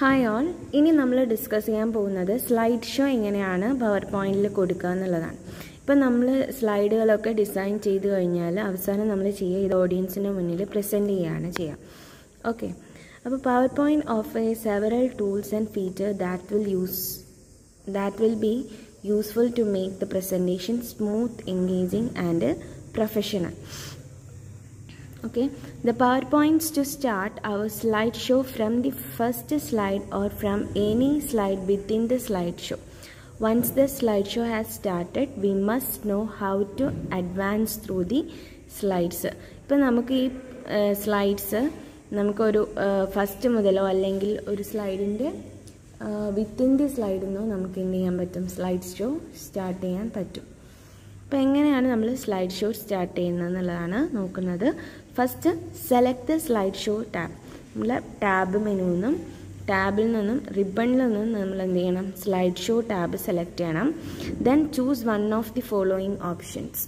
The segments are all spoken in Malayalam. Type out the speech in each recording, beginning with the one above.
ഹായ് ഓൾ ഇനി നമ്മൾ ഡിസ്കസ് ചെയ്യാൻ പോകുന്നത് സ്ലൈഡ് ഷോ എങ്ങനെയാണ് പവർ പോയിന്റിൽ കൊടുക്കുക എന്നുള്ളതാണ് ഇപ്പം നമ്മൾ സ്ലൈഡുകളൊക്കെ ഡിസൈൻ ചെയ്ത് കഴിഞ്ഞാൽ അവസാനം നമ്മൾ ചെയ്യുക ഇത് ഓഡിയൻസിൻ്റെ മുന്നിൽ പ്രസൻറ്റ് ചെയ്യുകയാണ് ചെയ്യുക ഓക്കെ അപ്പോൾ power point of a several tools and feature that will use that will be useful to make the presentation smooth engaging and professional okay the powerpoints to start our slideshow from the first slide or from any slide within the slideshow once the slideshow has started we must know how to advance through the slides ഇപ്പം നമുക്ക് ഈ സ്ലൈഡ്സ് നമുക്കൊരു ഫസ്റ്റ് മുതലോ അല്ലെങ്കിൽ ഒരു സ്ലൈഡിൻ്റെ വിത്തിൻ ദി സ്ലൈഡിൽ നിന്നോ നമുക്ക് എന്ത് ചെയ്യാൻ പറ്റും സ്ലൈഡ് ഷോ സ്റ്റാർട്ട് ചെയ്യാൻ പറ്റും അപ്പോൾ എങ്ങനെയാണ് നമ്മൾ സ്ലൈഡ് ഷോ സ്റ്റാർട്ട് ചെയ്യുന്നത് എന്നുള്ളതാണ് നോക്കുന്നത് first select the slide show tab നമ്മൾ ടാബ് മെനുവിൽ നിന്നും ടാബിൽ നിന്നും റിബണിൽ നിന്നും നമ്മൾ എന്ത് ചെയ്യണം സ്ലൈഡ് ഷോ ടാബ് സെലക്ട് ചെയ്യണം then choose one of the following options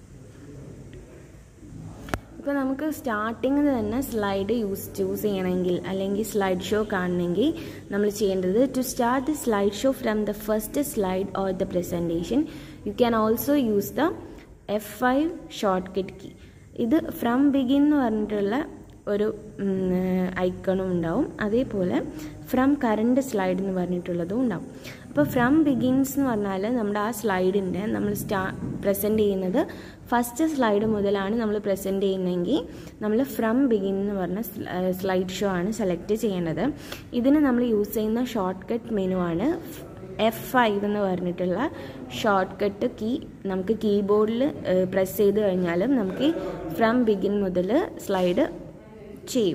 ഇപ്പോൾ നമുക്ക് സ്റ്റാർട്ടിങ്ങിൽ തന്നെ സ്ലൈഡ് യൂസ് ചൂസ് ചെയ്യണമെങ്കിൽ അല്ലെങ്കിൽ സ്ലൈഡ് ഷോ കാണണമെങ്കിൽ നമ്മൾ ചെയ്യേണ്ടത് to start the slide show from the first slide or the presentation you can also use the F five shortcut key ഇത് ഫ്രം ബിഗിൻ എന്ന് പറഞ്ഞിട്ടുള്ള ഒരു ഐക്കണും ഉണ്ടാവും അതേപോലെ ഫ്രം കറണ്ട് സ്ലൈഡ് എന്ന് പറഞ്ഞിട്ടുള്ളതും ഉണ്ടാവും അപ്പോൾ ഫ്രം ബിഗിൻസ് എന്ന് പറഞ്ഞാൽ നമ്മുടെ ആ സ്ലൈഡിൻ്റെ നമ്മൾ സ്റ്റാ പ്രസൻറ്റ് ചെയ്യുന്നത് ഫസ്റ്റ് സ്ലൈഡ് മുതലാണ് നമ്മൾ പ്രസൻറ്റ് ചെയ്യുന്നതെങ്കിൽ നമ്മൾ ഫ്രം ബിഗിൻ എന്ന് പറഞ്ഞ സ്ലൈഡ് ഷോ ആണ് സെലക്ട് ചെയ്യേണ്ടത് ഇതിന് നമ്മൾ യൂസ് ചെയ്യുന്ന ഷോർട്ട് കട്ട് മെനു ആണ് എഫ് ഫൈവ് എന്ന് പറഞ്ഞിട്ടുള്ള ഷോർട്ട് കട്ട് കീ നമുക്ക് കീബോർഡിൽ പ്രസ് ചെയ്ത് കഴിഞ്ഞാലും നമുക്ക് ഫ്രം ബിഗിൻ മുതൽ സ്ലൈഡ് ചെയ്യും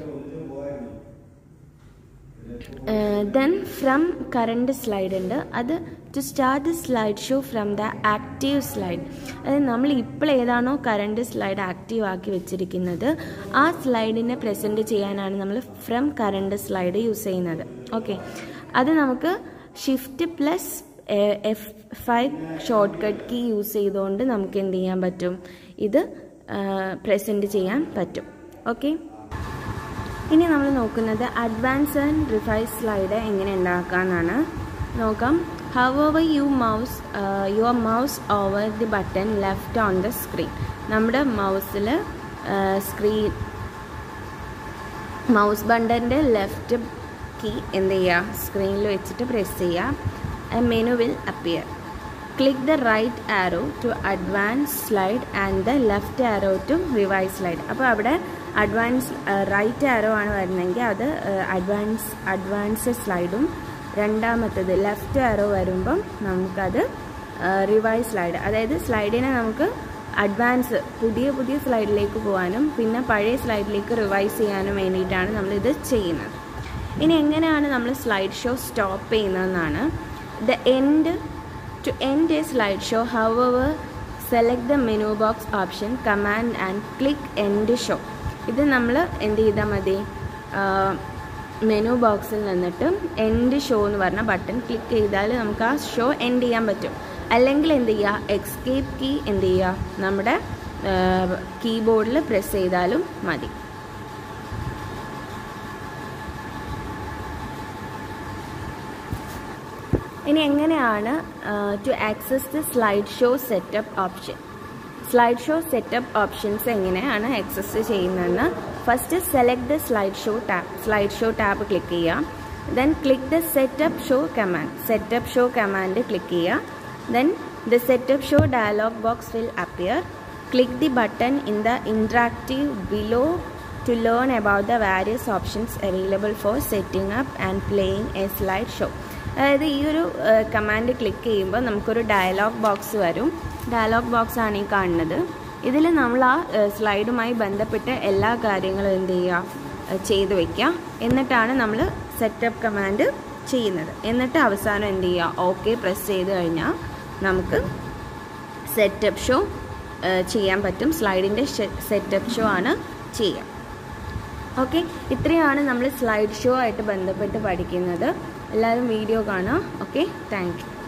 ദെൻ ഫ്രം കറണ്ട് സ്ലൈഡ് ഉണ്ട് അത് to start the slide show from the active slide അതായത് നമ്മൾ ഇപ്പോൾ ഏതാണോ കറണ്ട് സ്ലൈഡ് ആക്റ്റീവ് ആക്കി വെച്ചിരിക്കുന്നത് ആ സ്ലൈഡിനെ പ്രസൻറ്റ് ചെയ്യാനാണ് നമ്മൾ ഫ്രം കറണ്ട് സ്ലൈഡ് യൂസ് ചെയ്യുന്നത് ഓക്കെ അത് നമുക്ക് shift plus F five shortcut key use ചെയ്തുകൊണ്ട് നമുക്ക് എന്ത് ചെയ്യാൻ പറ്റും ഇത് പ്രസൻറ്റ് ചെയ്യാൻ പറ്റും ഓക്കെ ഇനി നമ്മൾ നോക്കുന്നത് അഡ്വാൻസ് ആൻഡ് റിഫൈസ് സ്ലൈഡ് എങ്ങനെ ഉണ്ടാക്കാമെന്നാണ് നോക്കാം hover you mouse your mouse over the button left on the screen നമ്മുടെ മൗസിൽ സ്ക്രീൻ മൗസ് ബട്ടൻ്റെ ലെഫ്റ്റ് കീ എന്ത് ചെയ്യുക സ്ക്രീനിൽ വെച്ചിട്ട് പ്രസ് ചെയ്യുക a menu will appear click the right arrow to advance slide and the left arrow to revise slide അപ്പോൾ അവിടെ അഡ്വാൻസ് റൈറ്റ് ആരോ ആണ് വരുന്നതെങ്കിൽ അത് അഡ്വാൻസ് അഡ്വാൻസ് സ്ലൈഡും രണ്ടാമത്തത് ലെഫ്റ്റ് ആരോ വരുമ്പം നമുക്കത് റിവൈസ് സ്ലൈഡ് അതായത് സ്ലൈഡിനെ നമുക്ക് അഡ്വാൻസ് പുതിയ പുതിയ സ്ലൈഡിലേക്ക് പോകാനും പിന്നെ പഴയ സ്ലൈഡിലേക്ക് റിവൈസ് ചെയ്യാനും വേണ്ടിയിട്ടാണ് നമ്മളിത് ചെയ്യുന്നത് ഇനി എങ്ങനെയാണ് നമ്മൾ സ്ലൈഡ് ഷോ സ്റ്റോപ്പ് ചെയ്യുന്നതെന്നാണ് the end to end a slide show hover select the menu box option command and click end show ഇത് നമ്മൾ എന്ത് ചെയ്താൽ മതി മെനു ബോക്സിൽ നിന്നിട്ട് എൻഡ് ഷോ എന്ന് പറഞ്ഞ ബട്ടൺ ക്ലിക്ക് ചെയ്താൽ നമുക്ക് ആ ഷോ എൻഡ് ചെയ്യാൻ പറ്റും അല്ലെങ്കിൽ എന്ത് ചെയ്യുക എക്സ്കേപ്പ് കീ എന്ത് ചെയ്യുക നമ്മുടെ കീബോർഡിൽ പ്രസ് ചെയ്താലും മതി ഇനി എങ്ങനെയാണ് to access the slide show setup option slide show setup options എങ്ങനെയാണ് ആക്സസ് ചെയ്യുന്നതെന്ന് first select the slide show tab slide show tab click ചെയ്യുക then click the setup show command setup show command click ചെയ്യുക then the setup show dialog box will appear click the button in the interactive below to learn about the various options available for setting up and playing a slide show അതായത് ഈ ഒരു കമാൻഡ് ക്ലിക്ക് ചെയ്യുമ്പോൾ നമുക്കൊരു ഡയലോഗ് ബോക്സ് വരും ഡയലോഗ് ബോക്സ് ആണ് ഈ കാണുന്നത് ഇതിൽ നമ്മൾ ആ സ്ലൈഡുമായി ബന്ധപ്പെട്ട് എല്ലാ കാര്യങ്ങളും എന്ത് ചെയ്യുക ചെയ്ത് വയ്ക്കുക എന്നിട്ടാണ് നമ്മൾ സെറ്റപ്പ് കമാൻഡ് ചെയ്യുന്നത് എന്നിട്ട് അവസാനം എന്ത് ചെയ്യുക ഓക്കെ പ്രസ് ചെയ്ത് കഴിഞ്ഞാൽ നമുക്ക് സെറ്റപ്പ് ഷോ ചെയ്യാൻ പറ്റും സ്ലൈഡിൻ്റെ സെറ്റപ്പ് ഷോ ആണ് ചെയ്യുക ഓക്കെ ഇത്രയാണ് നമ്മൾ സ്ലൈഡ് ഷോ ആയിട്ട് ബന്ധപ്പെട്ട് പഠിക്കുന്നത് എല്ലാവരും വീഡിയോ കാണാം ഓക്കെ താങ്ക് യു